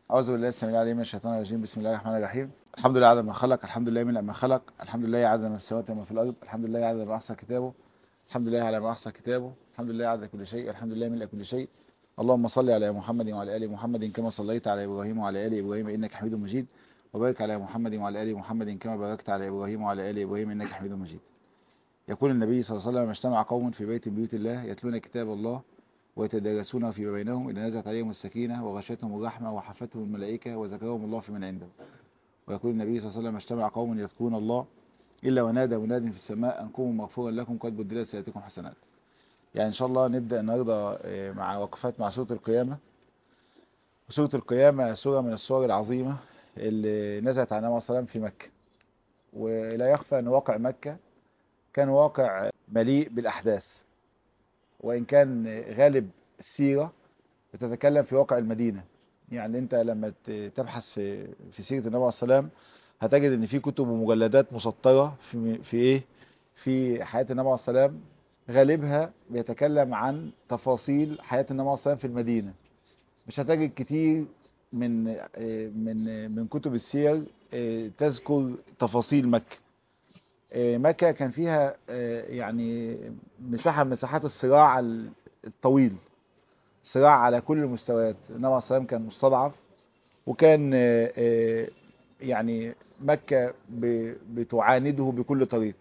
أعوذ بالله السميع العليم من الشيطان الرجيم بسم الله الرحمن الرحيم الحمد لله عدد ما خلق الحمد لله من ما خلق الحمد لله عدد ما في السماوات وما في الأرض الحمد لله عدد ما أحصى كتابه الحمد لله على ما أحصى كتابه الحمد لله عدد كل شيء الحمد لله ملء كل شيء اللهم صل على محمد وعلى آل محمد كما صليت على إبراهيم وعلى آل إبراهيم إنك حميد مجيد وبارك على محمد وعلى آل محمد كما باركت على إبراهيم وعلى آل إبراهيم إنك حميد مجيد يقول النبي صلى الله عليه وسلم اجتمع قوم في بيت من بيوت الله يتلون كتاب الله ويتدارسونه فيما بينهم إذا نزلت عليهم السكينة وغشتهم الرحمة وحفتهم الملائكة وذكرهم الله في من عنده ويقول النبي صلى الله عليه وسلم اجتمع قوم يذكرون الله إلا ونادى مناد في السماء أن قوموا مغفورا لكم قد بدلت سيئاتكم حسنات يعني إن شاء الله نبدأ النهاردة مع وقفات مع سورة القيامة وسورة القيامة سورة من السور العظيمة اللي نزلت على النبي صلى الله عليه وسلم في مكة ولا يخفى أن واقع مكة كان واقع مليء بالأحداث وإن كان غالب السيرة بتتكلم في واقع المدينة يعني أنت لما تبحث في في سيرة النبي عليه السلام هتجد إن في كتب ومجلدات مسطرة في في إيه في حياة النبي عليه السلام غالبها بيتكلم عن تفاصيل حياة النبي عليه السلام في المدينة مش هتجد كتير من من من كتب السير تذكر تفاصيل مكة مكة كان فيها يعني مساحة من مساحات الصراع الطويل صراع على كل المستويات النبي عليه السلام كان مستضعف وكان يعني مكة بتعانده بكل طريق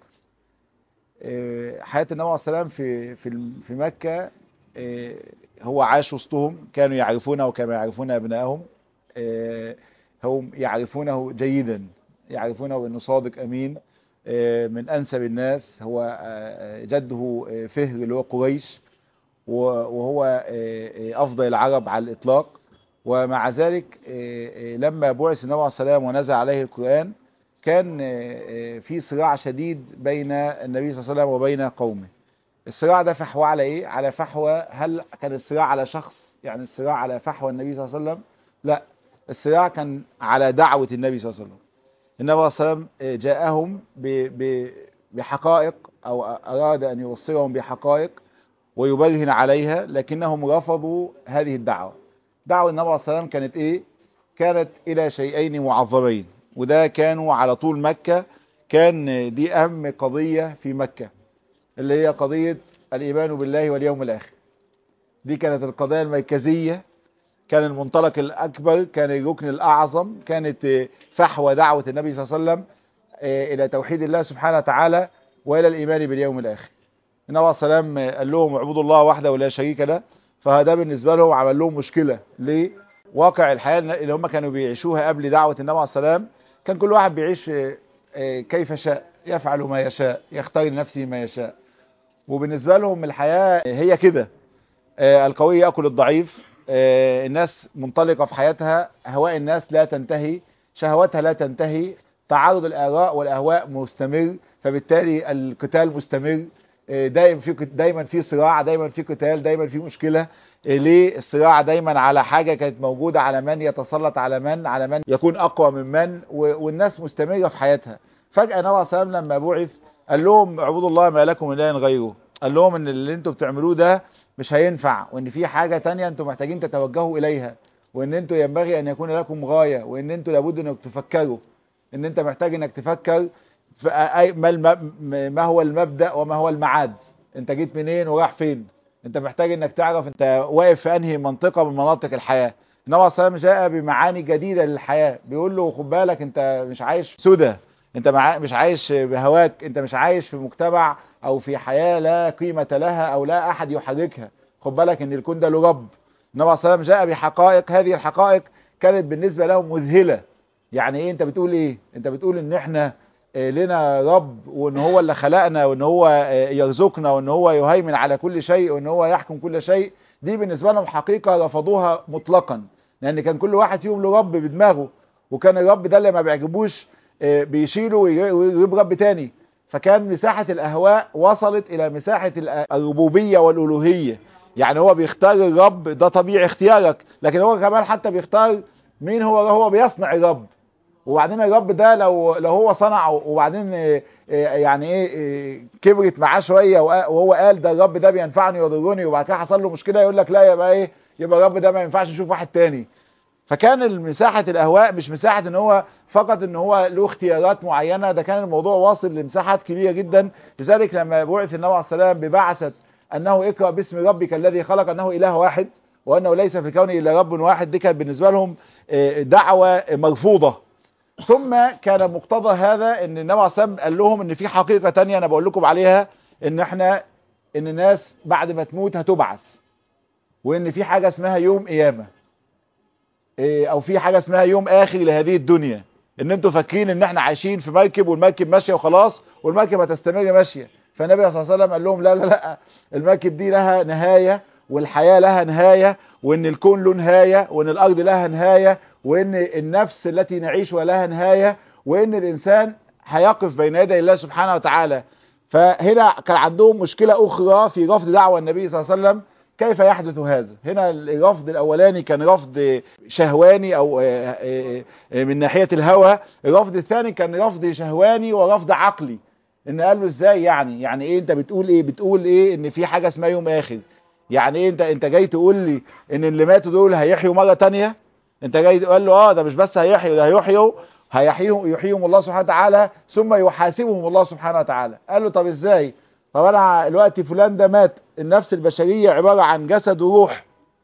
حياة النبي عليه السلام في في في مكة هو عاش وسطهم كانوا يعرفونه كما يعرفون أبنائهم هم يعرفونه جيدا يعرفونه بأنه صادق أمين من أنسب الناس هو جده فهر اللي هو قريش وهو أفضل العرب على الإطلاق ومع ذلك لما بعث النبي عليه السلام ونزل عليه القرآن كان في صراع شديد بين النبي صلى الله عليه وسلم وبين قومه الصراع ده فحوى على ايه على فحوى هل كان الصراع على شخص يعني الصراع على فحوى النبي صلى الله عليه وسلم لا الصراع كان على دعوة النبي صلى الله عليه وسلم النبي صلى الله عليه وسلم جاءهم بحقائق او اراد ان يوصلهم بحقائق ويبرهن عليها لكنهم رفضوا هذه الدعوة دعوة النبي صلى الله عليه وسلم كانت ايه كانت الى شيئين معظمين وده كانوا على طول مكة كان دي اهم قضية في مكة اللي هي قضية الايمان بالله واليوم الاخر دي كانت القضايا المركزية كان المنطلق الأكبر كان الركن الأعظم كانت فحوى دعوة النبي صلى الله عليه وسلم إلى توحيد الله سبحانه وتعالى وإلى الإيمان باليوم الآخر النبي عليه السلام قال لهم اعبدوا الله وحده ولا شريك له فهذا بالنسبة لهم عمل لهم مشكلة ليه؟ واقع الحياة اللي هم كانوا بيعيشوها قبل دعوة النبي عليه السلام كان كل واحد بيعيش كيف شاء يفعل ما يشاء يختار لنفسه ما يشاء وبالنسبة لهم الحياة هي كده القوي يأكل الضعيف الناس منطلقة في حياتها هواء الناس لا تنتهي شهواتها لا تنتهي تعارض الآراء والأهواء مستمر فبالتالي القتال مستمر دايما في دايما في صراع دايما في قتال دايما في مشكلة ليه الصراع دايما على حاجة كانت موجودة على من يتسلط على من على من يكون أقوى من من والناس مستمرة في حياتها فجأة نبي صلى الله عليه وسلم لما بعث قال لهم اعبدوا الله ما لكم من اله غيره قال لهم ان اللي انتم بتعملوه ده مش هينفع وان في حاجة تانية انتم محتاجين تتوجهوا اليها وان انتم ينبغي ان يكون لكم غاية وان انتم لابد انك تفكروا ان انت محتاج انك تفكر في أي ما, ما هو المبدأ وما هو المعاد انت جيت منين وراح فين انت محتاج انك تعرف انت واقف في انهي منطقة من مناطق الحياة النبي صلى الله عليه وسلم جاء بمعاني جديدة للحياة بيقول له خد بالك انت مش عايش سدى انت مش عايش بهواك انت مش عايش في مجتمع او في حياة لا قيمة لها او لا احد يحركها خد بالك ان الكون ده له رب النبي صلى الله عليه وسلم جاء بحقائق هذه الحقائق كانت بالنسبة لهم مذهلة يعني ايه انت بتقول ايه انت بتقول ان احنا لنا رب وان هو اللي خلقنا وان هو يرزقنا وان هو يهيمن على كل شيء وان هو يحكم كل شيء دي بالنسبة لهم حقيقة رفضوها مطلقا لان كان كل واحد فيهم له رب بدماغه وكان الرب ده اللي ما بيعجبوش بيشيله ويجيب رب تاني فكان مساحة الأهواء وصلت إلى مساحة الربوبية والألوهية يعني هو بيختار الرب ده طبيعي اختيارك لكن هو كمان حتى بيختار مين هو هو بيصنع الرب وبعدين الرب ده لو لو هو صنعه وبعدين يعني ايه كبرت معاه شويه وهو قال ده الرب ده بينفعني ويضرني وبعد كده حصل له مشكله يقول لك لا يبقى ايه يبقى الرب ده ما ينفعش نشوف واحد تاني فكان المساحة الاهواء مش مساحة ان هو فقط ان هو له اختيارات معينة ده كان الموضوع واصل لمساحات كبيرة جدا لذلك لما بعث النبي عليه السلام ببعثة انه اقرأ باسم ربك الذي خلق انه اله واحد وانه ليس في الكون الا رب واحد دي كانت بالنسبة لهم دعوة مرفوضة ثم كان مقتضى هذا ان النبي عليه السلام قال لهم ان في حقيقة تانية انا بقول لكم عليها ان احنا ان الناس بعد ما تموت هتبعث وان في حاجة اسمها يوم قيامة او في حاجة اسمها يوم اخر لهذه الدنيا ان انتوا فاكرين ان احنا عايشين في مركب والمركب ماشية وخلاص والمركب هتستمر ماشية فالنبي صلى الله عليه وسلم قال لهم لا لا لا المركب دي لها نهاية والحياة لها نهاية وان الكون له نهاية وان الارض لها نهاية وان النفس التي نعيش لها نهاية وان الانسان هيقف بين يدي الله سبحانه وتعالى فهنا كان عندهم مشكلة اخرى في رفض دعوة النبي صلى الله عليه وسلم كيف يحدث هذا هنا الرفض الاولاني كان رفض شهواني او من ناحية الهوى الرفض الثاني كان رفض شهواني ورفض عقلي ان قال له ازاي يعني يعني ايه انت بتقول ايه بتقول ايه ان في حاجة اسمها يوم اخر يعني ايه انت انت جاي تقول لي ان اللي ماتوا دول هيحيوا مرة تانية انت جاي تقول له اه ده مش بس هيحيوا ده هيحيوا هيحييهم يحييهم الله سبحانه وتعالى ثم يحاسبهم الله سبحانه وتعالى قال له طب ازاي طب انا دلوقتي فلان ده مات النفس البشرية عبارة عن جسد وروح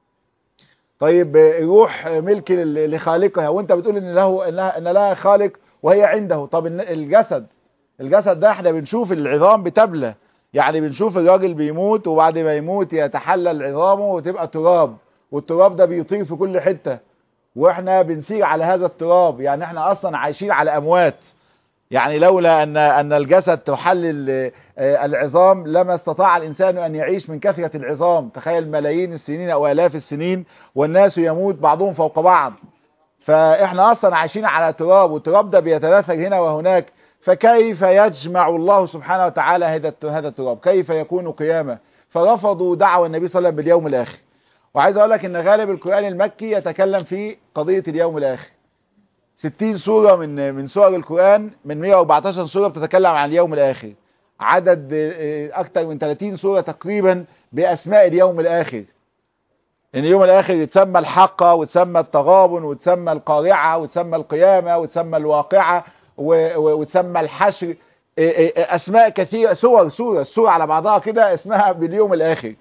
طيب الروح ملك لخالقها وانت بتقول ان له ان لها خالق وهي عنده طب الجسد الجسد ده احنا بنشوف العظام بتبلى يعني بنشوف الراجل بيموت وبعد ما يموت يتحلل عظامه وتبقى تراب والتراب ده بيطير في كل حتة واحنا بنسير على هذا التراب يعني احنا اصلا عايشين على اموات يعني لولا ان ان الجسد تحلل العظام لما استطاع الانسان ان يعيش من كثرة العظام تخيل ملايين السنين او الاف السنين والناس يموت بعضهم فوق بعض فاحنا اصلا عايشين على تراب والتراب ده بيتناثر هنا وهناك فكيف يجمع الله سبحانه وتعالى هذا هذا التراب كيف يكون قيامة فرفضوا دعوة النبي صلى الله عليه وسلم باليوم الاخر وعايز اقول لك ان غالب القرآن المكي يتكلم في قضية اليوم الاخر 60 سورة من من سور القرآن من 114 سورة بتتكلم عن اليوم الاخر عدد اكثر من 30 سورة تقريبا باسماء اليوم الاخر ان اليوم الاخر يتسمى الحقة وتسمى التغابن وتسمى القارعة وتسمى القيامة وتسمى الواقعة وتسمى الحشر اسماء كثيرة سور سورة السورة على بعضها كده اسمها باليوم الاخر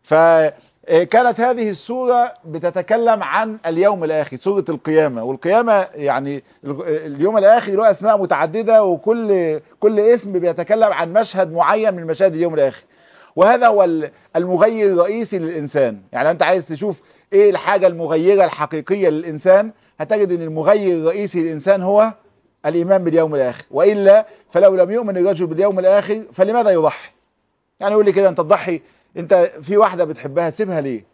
فكانت هذه السورة بتتكلم عن اليوم الاخر سورة القيامة والقيامة يعني اليوم الاخر له اسماء متعددة وكل كل اسم بيتكلم عن مشهد معين من مشاهد اليوم الاخر وهذا هو المغير الرئيسي للانسان يعني انت عايز تشوف ايه الحاجة المغيرة الحقيقية للانسان هتجد ان المغير الرئيسي للانسان هو الإيمان باليوم الآخر وإلا فلو لم يؤمن الرجل باليوم الآخر فلماذا يضحي يعني يقول لي كده أنت تضحي أنت في واحدة بتحبها تسيبها ليه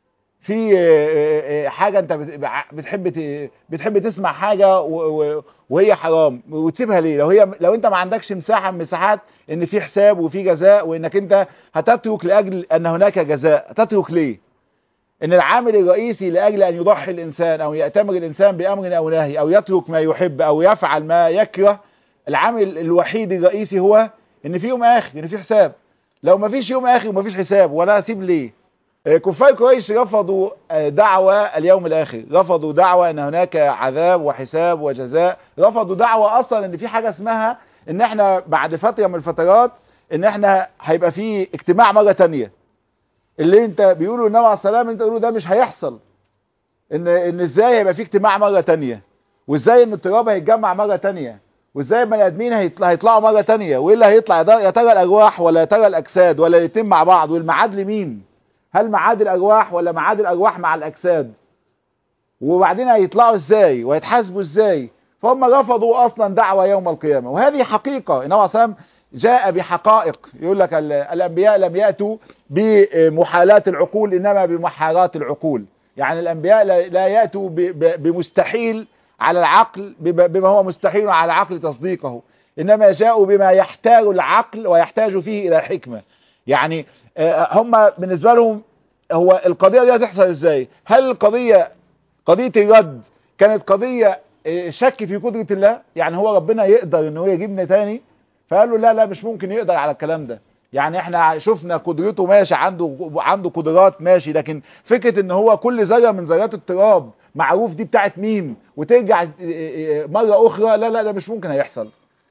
في حاجة أنت بتحب بتحب تسمع حاجة وهي حرام وتسيبها ليه لو هي لو أنت ما عندكش مساحة من مساحات إن في حساب وفي جزاء وإنك أنت هتترك لأجل أن هناك جزاء تترك ليه ان العامل الرئيسي لاجل ان يضحي الانسان او يأتمر الانسان بامر او نهي او يترك ما يحب او يفعل ما يكره العامل الوحيد الرئيسي هو ان في يوم اخر ان في حساب لو ما فيش يوم اخر وما فيش حساب ولا اسيب ليه كفار قريش رفضوا دعوة اليوم الاخر رفضوا دعوة ان هناك عذاب وحساب وجزاء رفضوا دعوة اصلا ان في حاجة اسمها ان احنا بعد فترة من الفترات ان احنا هيبقى في اجتماع مرة تانية اللي انت بيقولوا النبي عليه السلام انت تقولوا ده مش هيحصل ان ان ازاي هيبقى في اجتماع مره تانية وازاي ان التراب هيتجمع مره تانية وازاي البني ادمين هيطلع هيطلعوا مره تانية وايه اللي هيطلع يا ترى الارواح ولا يا ترى الاجساد ولا الاثنين مع بعض والميعاد لمين هل ميعاد الارواح ولا ميعاد الارواح مع الاجساد وبعدين هيطلعوا ازاي وهيتحاسبوا ازاي فهم رفضوا اصلا دعوه يوم القيامه وهذه حقيقه النبي عليه السلام جاء بحقائق يقول لك الأنبياء لم يأتوا بمحالات العقول إنما بمحارات العقول يعني الأنبياء لا يأتوا بمستحيل على العقل بما هو مستحيل على العقل تصديقه إنما جاءوا بما يحتاج العقل ويحتاج فيه إلى حكمة يعني هم بالنسبة لهم هو القضية دي هتحصل إزاي هل القضية قضية الرد كانت قضية شك في قدرة الله يعني هو ربنا يقدر ان هو يجيبنا تاني فقال له لا لا مش ممكن يقدر على الكلام ده يعني احنا شفنا قدرته ماشي عنده عنده قدرات ماشي لكن فكرة ان هو كل ذره من ذرات التراب معروف دي بتاعت مين وترجع مرة أخرى لا لا ده مش ممكن هيحصل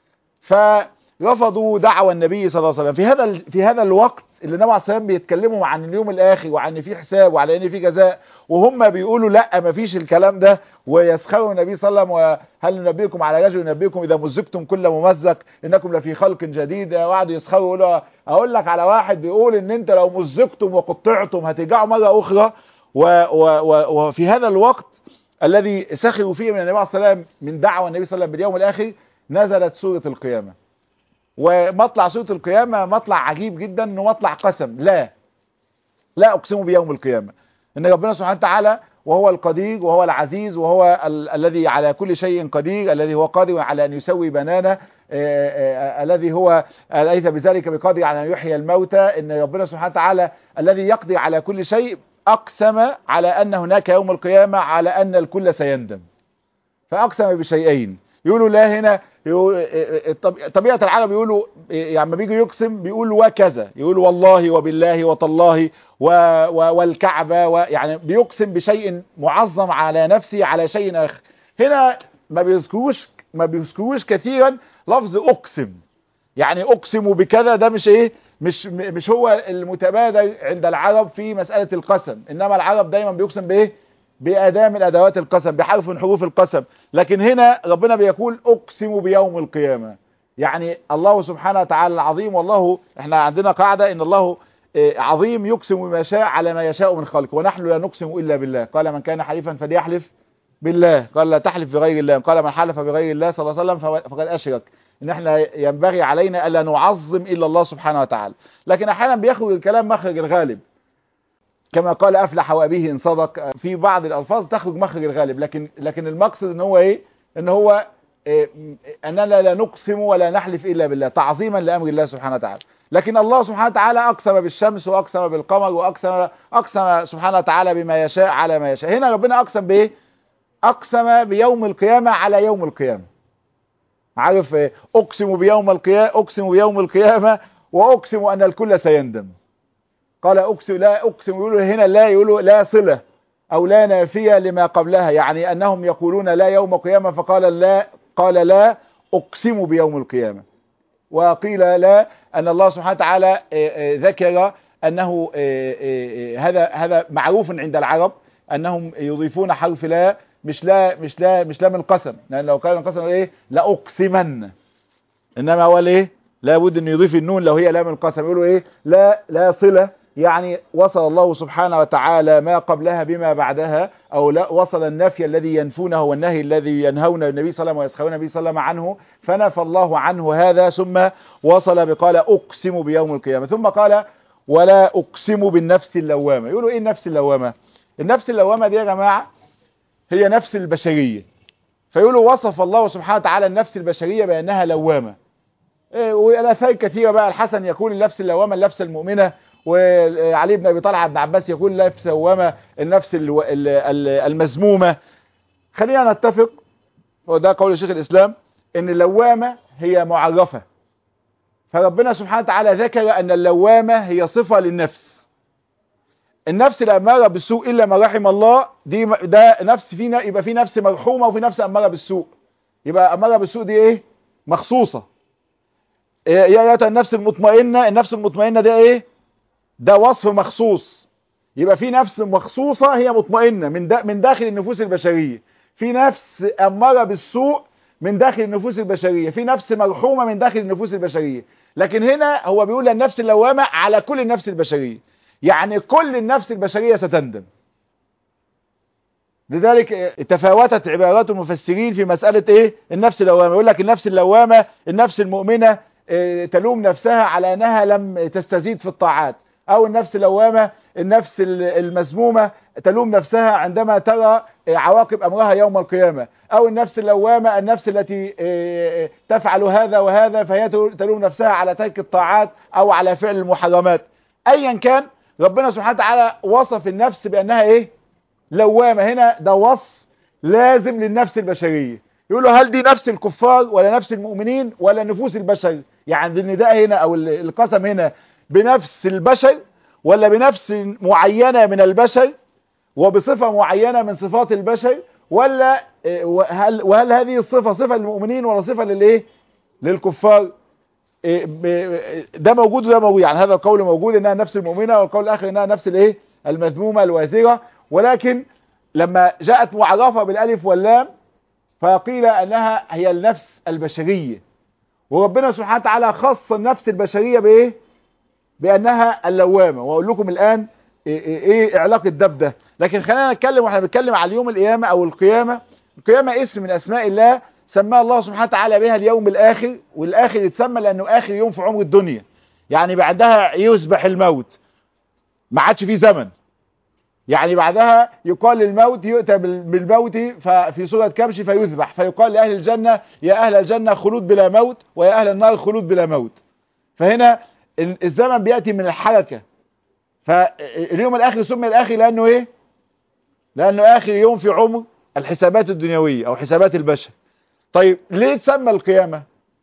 فرفضوا دعوة النبي صلى الله عليه وسلم في هذا في هذا الوقت اللي النبي عليه الصلاه والسلام بيتكلموا عن اليوم الاخر وعن في حساب وعلى ان في جزاء وهم بيقولوا لا ما فيش الكلام ده ويسخروا النبي صلى الله عليه وسلم وهل ننبئكم على رجل ينبئكم اذا مزقتم كل ممزق انكم لفي خلق جديد وقعدوا يسخروا يقولوا اقول لك على واحد بيقول ان انت لو مزقتم وقطعتم هترجعوا مره اخرى و و و وفي هذا الوقت الذي سخروا فيه من النبي صلى الله عليه وسلم من دعوه النبي صلى الله عليه وسلم باليوم الاخر نزلت سوره القيامه ومطلع سورة القيامة مطلع عجيب جدا انه مطلع قسم لا لا اقسم بيوم القيامة ان ربنا سبحانه وتعالى وهو القدير وهو العزيز وهو ال الذي على كل شيء قدير الذي هو قادر على ان يسوي بنانه الذي هو ليس بذلك بقادر على ان يحيي الموتى ان ربنا سبحانه وتعالى الذي يقضي على كل شيء اقسم على ان هناك يوم القيامة على ان الكل سيندم فاقسم بشيئين يقولوا لا هنا يقول طبيعة العرب يقولوا يعني لما بيجوا يقسم بيقولوا وكذا يقولوا والله وبالله وتالله و و والكعبة و يعني بيقسم بشيء معظم على نفسه على شيء آخر هنا ما بيذكروش ما بيذكروش كثيرا لفظ أقسم يعني أقسم بكذا ده مش إيه مش مش هو المتبادل عند العرب في مسألة القسم إنما العرب دايما بيقسم بإيه بأداة من أدوات القسم بحرف من حروف القسم لكن هنا ربنا بيقول أقسم بيوم القيامة يعني الله سبحانه وتعالى العظيم والله احنا عندنا قاعدة ان الله عظيم يقسم بما شاء على ما يشاء من خلقه ونحن لا نقسم إلا بالله قال من كان حليفا فليحلف بالله قال لا تحلف بغير الله قال من حلف بغير الله صلى الله عليه وسلم فقد أشرك ان احنا ينبغي علينا ألا نعظم إلا الله سبحانه وتعالى لكن احيانا بيخرج الكلام مخرج الغالب كما قال افلح وابيه ان صدق في بعض الالفاظ تخرج مخرج الغالب لكن لكن المقصد ان هو ايه ان هو إيه اننا لا نقسم ولا نحلف الا بالله تعظيما لامر الله سبحانه وتعالى لكن الله سبحانه وتعالى اقسم بالشمس واقسم بالقمر واقسم اقسم سبحانه وتعالى بما يشاء على ما يشاء هنا ربنا اقسم بايه اقسم بيوم القيامه على يوم القيامه عارف إيه؟ اقسم بيوم القيامه اقسم بيوم القيامه واقسم ان الكل سيندم قال أقسم لا أقسم يقولوا هنا لا يقولوا لا صلة أو لا نافية لما قبلها يعني أنهم يقولون لا يوم القيامة فقال لا قال لا أقسم بيوم القيامة وقيل لا أن الله سبحانه وتعالى ذكر أنه هذا هذا معروف عند العرب أنهم يضيفون حرف لا مش لا مش لا مش لا من القسم لأن لو كان القسم إيه لا أقسمن إنما هو إيه لابد أن يضيف النون لو هي لا من القسم يقولوا إيه لا لا صلة يعني وصل الله سبحانه وتعالى ما قبلها بما بعدها أو لا وصل النفي الذي ينفونه والنهي الذي ينهون النبي صلى الله عليه وسلم ويسخرون النبي صلى الله عليه وسلم عنه فنفى الله عنه هذا ثم وصل بقال أقسم بيوم القيامة ثم قال ولا أقسم بالنفس اللوامة يقولوا إيه النفس اللوامة النفس اللوامة دي يا جماعة هي نفس البشرية فيقولوا وصف الله سبحانه وتعالى النفس البشرية بأنها لوامة والآثار كثيرة بقى الحسن يقول النفس اللوامة النفس المؤمنة وعلي بن ابي طلحه بن عباس يقول نفس لوامه النفس المذمومه خلينا نتفق وده قول شيخ الاسلام ان اللوامه هي معرفه فربنا سبحانه وتعالى ذكر ان اللوامه هي صفه للنفس النفس الاماره بالسوء الا ما رحم الله دي ده نفس فينا يبقى في نفس مرحومه وفي نفس اماره بالسوء يبقى اماره بالسوء دي ايه مخصوصه يا ايتها النفس المطمئنه النفس المطمئنه دي ايه ده وصف مخصوص يبقى في نفس مخصوصة هي مطمئنة من دا من داخل النفوس البشرية في نفس أمارة بالسوء من داخل النفوس البشرية في نفس مرحومة من داخل النفوس البشرية لكن هنا هو بيقول النفس اللوامة على كل النفس البشرية يعني كل النفس البشرية ستندم لذلك تفاوتت عبارات المفسرين في مسألة ايه النفس اللوامة يقول لك النفس اللوامة النفس المؤمنة اه تلوم نفسها على انها لم تستزيد في الطاعات او النفس اللوامة النفس المذمومة تلوم نفسها عندما ترى عواقب امرها يوم القيامة او النفس اللوامة النفس التي تفعل هذا وهذا فهي تلوم نفسها على ترك الطاعات او على فعل المحرمات ايا كان ربنا سبحانه وتعالى وصف النفس بانها ايه لوامة هنا ده وصف لازم للنفس البشرية يقولوا هل دي نفس الكفار ولا نفس المؤمنين ولا نفوس البشر يعني النداء هنا او القسم هنا بنفس البشر ولا بنفس معينة من البشر وبصفة معينة من صفات البشر ولا إيه، وهل, وهل هذه الصفة صفة للمؤمنين ولا صفة للايه للكفار إيه، ب- ده موجود وده موجود يعني هذا القول موجود انها نفس المؤمنة والقول الاخر انها نفس الايه المذمومة الوازرة ولكن لما جاءت معرفة بالالف واللام فقيل انها هي النفس البشرية وربنا سبحانه وتعالى خص النفس البشرية بايه بانها اللوامة واقول لكم الان ايه, إيه, إيه علاقة ده بده لكن خلينا نتكلم واحنا بنتكلم على اليوم القيامة او القيامة القيامة اسم من اسماء الله سماه الله سبحانه وتعالى بها اليوم الاخر والاخر يتسمى لانه اخر يوم في عمر الدنيا يعني بعدها يسبح الموت ما عادش فيه زمن يعني بعدها يقال للموت يؤتى بال- بالموت ففي سورة كبش فيذبح فيقال لأهل الجنة يا أهل الجنة خلود بلا موت ويا أهل النار خلود بلا موت فهنا ال- الزمن بيأتي من الحركة فاليوم الآخر سمي الآخر لأنه إيه لأنه آخر يوم في عمر الحسابات الدنيوية أو حسابات البشر طيب ليه تسمى القيامة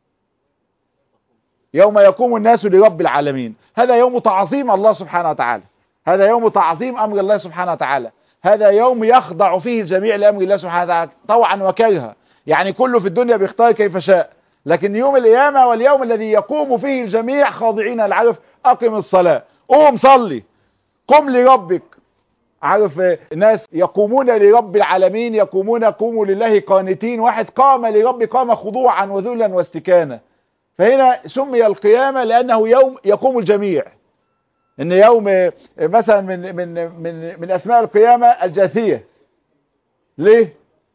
يوم يقوم الناس لرب العالمين هذا يوم تعظيم الله سبحانه وتعالى هذا يوم تعظيم أمر الله سبحانه وتعالى هذا يوم يخضع فيه الجميع لأمر الله سبحانه وتعالى طوعا وكرها يعني كله في الدنيا بيختار كيف شاء لكن يوم القيامة واليوم الذي يقوم فيه الجميع خاضعين العرف أقم الصلاة قوم صلي قم لربك عارف آه، الناس يقومون لرب العالمين يقومون قوموا لله قانتين واحد قام لرب قام خضوعا وذلا واستكانا فهنا سمي القيامة لأنه يوم يقوم الجميع ان يوم آه، مثلا من من من من اسماء القيامة الجاثية ليه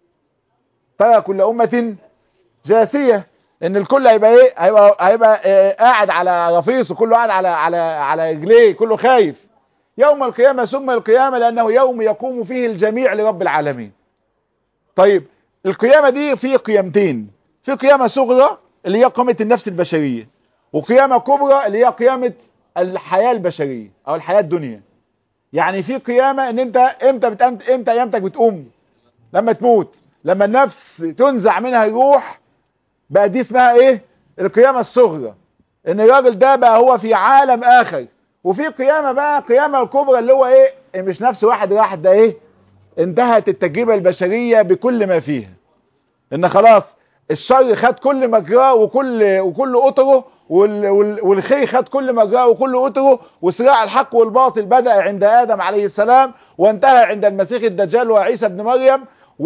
ترى كل أمة جاثية ان الكل هيبقى ايه هيبقى هيبقى آه، قاعد على رفيصه كله قاعد على على على رجليه كله خايف يوم القيامة سمي القيامة لأنه يوم يقوم فيه الجميع لرب العالمين طيب القيامة دي في قيامتين في قيامة صغرى اللي هي قيامة النفس البشرية وقيامة كبرى اللي هي قيامة الحياة البشرية أو الحياة الدنيا يعني في قيامة ان انت امتى بتقوم امتى قيامتك بتقوم لما تموت لما النفس تنزع منها الروح بقى دي اسمها ايه القيامة الصغرى ان الراجل ده بقى هو في عالم اخر وفي قيامة بقى قيامة الكبرى اللي هو ايه مش نفس واحد واحد ده ايه انتهت التجربة البشرية بكل ما فيها ان خلاص الشر خد كل مجراه وكل وكل قطره وال وال والخير خد كل مجراه وكل قطره وصراع الحق والباطل بدأ عند آدم عليه السلام وانتهى عند المسيح الدجال وعيسى ابن مريم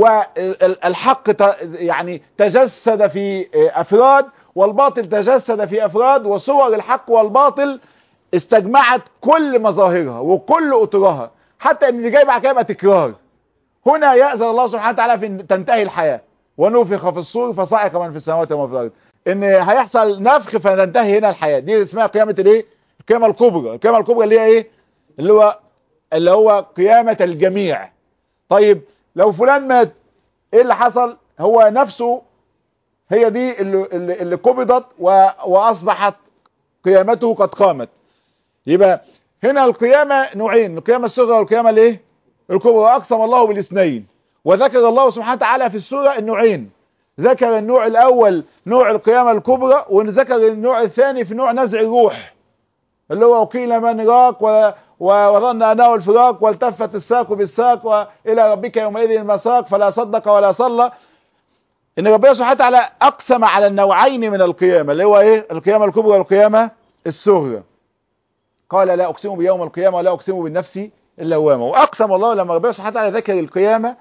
والحق ت- يعني تجسد في أفراد والباطل تجسد في أفراد وصور الحق والباطل استجمعت كل مظاهرها وكل قطرها حتى ان اللي جاي بعد كده يبقى تكرار هنا يأذن الله سبحانه وتعالى في ان تنتهي الحياة ونفخ في الصور فصعق من في السماوات ومن في الارض ان هيحصل نفخ فتنتهي هنا الحياة دي اسمها قيامة الايه القيامة الكبرى القيامة الكبرى اللي هي ايه اللي هو اللي هو قيامة الجميع طيب لو فلان مات ايه اللي حصل هو نفسه هي دي اللي, اللي, اللي قبضت و... واصبحت قيامته قد قامت يبقى هنا القيامة نوعين القيامة الصغرى والقيامة الايه الكبرى اقسم الله بالاثنين وذكر الله سبحانه وتعالى في السورة النوعين ذكر النوع الاول نوع القيامة الكبرى وذكر النوع الثاني في نوع نزع الروح اللي هو وقيل من راق و... و- وظن انه الفراق والتفت الساق بالساق والى ربك يومئذ المساق فلا صدق ولا صلى ان ربنا سبحانه وتعالى اقسم على النوعين من القيامة اللي هو ايه القيامة الكبرى والقيامة الصغرى قال لا اقسم بيوم القيامة ولا اقسم بالنفس اللوامة واقسم الله لما ربنا سبحانه وتعالى ذكر القيامة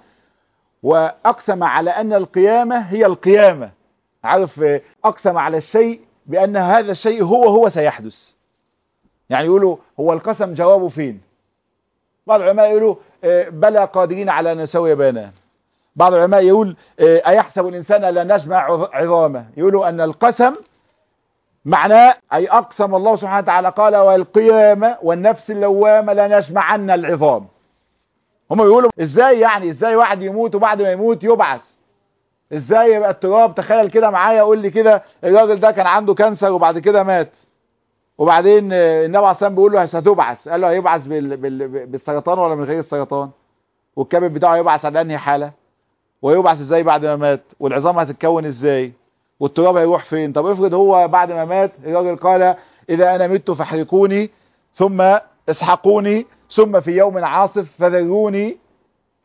واقسم على ان القيامة هي القيامة عارف آه، اقسم على الشيء بان هذا الشيء هو هو سيحدث يعني يقولوا هو القسم جوابه فين بعض العلماء يقولوا آه، بلى قادرين على ان نسوي بيننا بعض العلماء يقول آه، ايحسب الانسان لا نجمع عظ- عظامه يقولوا ان القسم معناه اي اقسم الله سبحانه وتعالى قال والقيامه والنفس اللوامه لنجمعن العظام هم يقولوا ازاي يعني ازاي واحد يموت وبعد ما يموت يبعث ازاي يبقى التراب تخيل كده معايا يقول لي كده الراجل ده كان عنده كانسر وبعد كده مات وبعدين آه، النبي عليه الصلاه بيقول له هتبعث قال له هيبعث بال... بال... بالسرطان ولا من غير السرطان والكبد بتاعه يبعث على انهي حاله ويبعث ازاي بعد ما مات والعظام هتتكون ازاي والتراب هيروح فين طب افرض هو بعد ما مات الراجل قال اذا انا مت فاحرقوني ثم اسحقوني ثم في يوم عاصف فذروني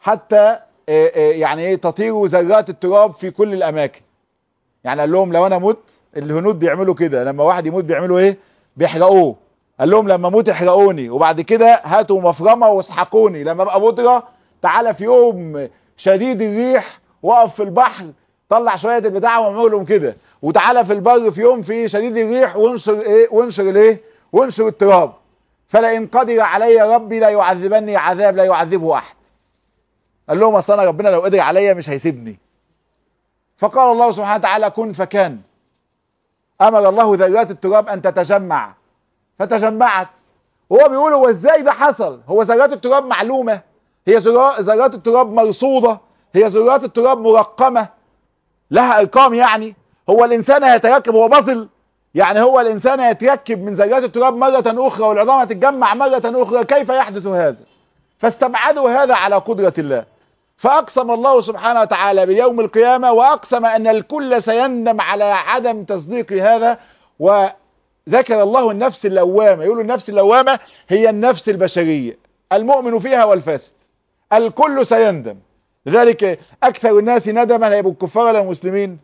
حتى يعني ايه تطير ذرات التراب في كل الاماكن يعني قال لهم لو انا مت الهنود بيعملوا كده لما واحد يموت بيعملوا ايه بيحرقوه قال لهم لما اموت احرقوني وبعد كده هاتوا مفرمه واسحقوني لما ابقى بودره تعالى في يوم شديد الريح وقف في البحر طلع شويه البتاع واعمل لهم كده وتعالى في البر في يوم في شديد الريح وانشر ايه وانشر الايه وانشر التراب فلئن قدر علي ربي لا يعذبني عذاب لا يعذبه احد قال لهم اصل انا ربنا لو قدر عليا مش هيسيبني فقال الله سبحانه وتعالى كن فكان امر الله ذرات التراب ان تتجمع فتجمعت وهو بيقول هو ازاي ده حصل هو ذرات التراب معلومه هي ذرات التراب مرصوده هي ذرات التراب مرقمه لها ارقام يعني هو الانسان هيتركب هو بازل يعني هو الانسان يتركب من ذرات التراب مرة اخرى والعظام هتتجمع مرة اخرى كيف يحدث هذا فاستبعدوا هذا على قدرة الله فاقسم الله سبحانه وتعالى بيوم القيامة واقسم ان الكل سيندم على عدم تصديق هذا وذكر الله النفس اللوامة يقول النفس اللوامة هي النفس البشرية المؤمن فيها والفاسد الكل سيندم لذلك اكثر الناس ندما هيبقوا الكفار ولا المسلمين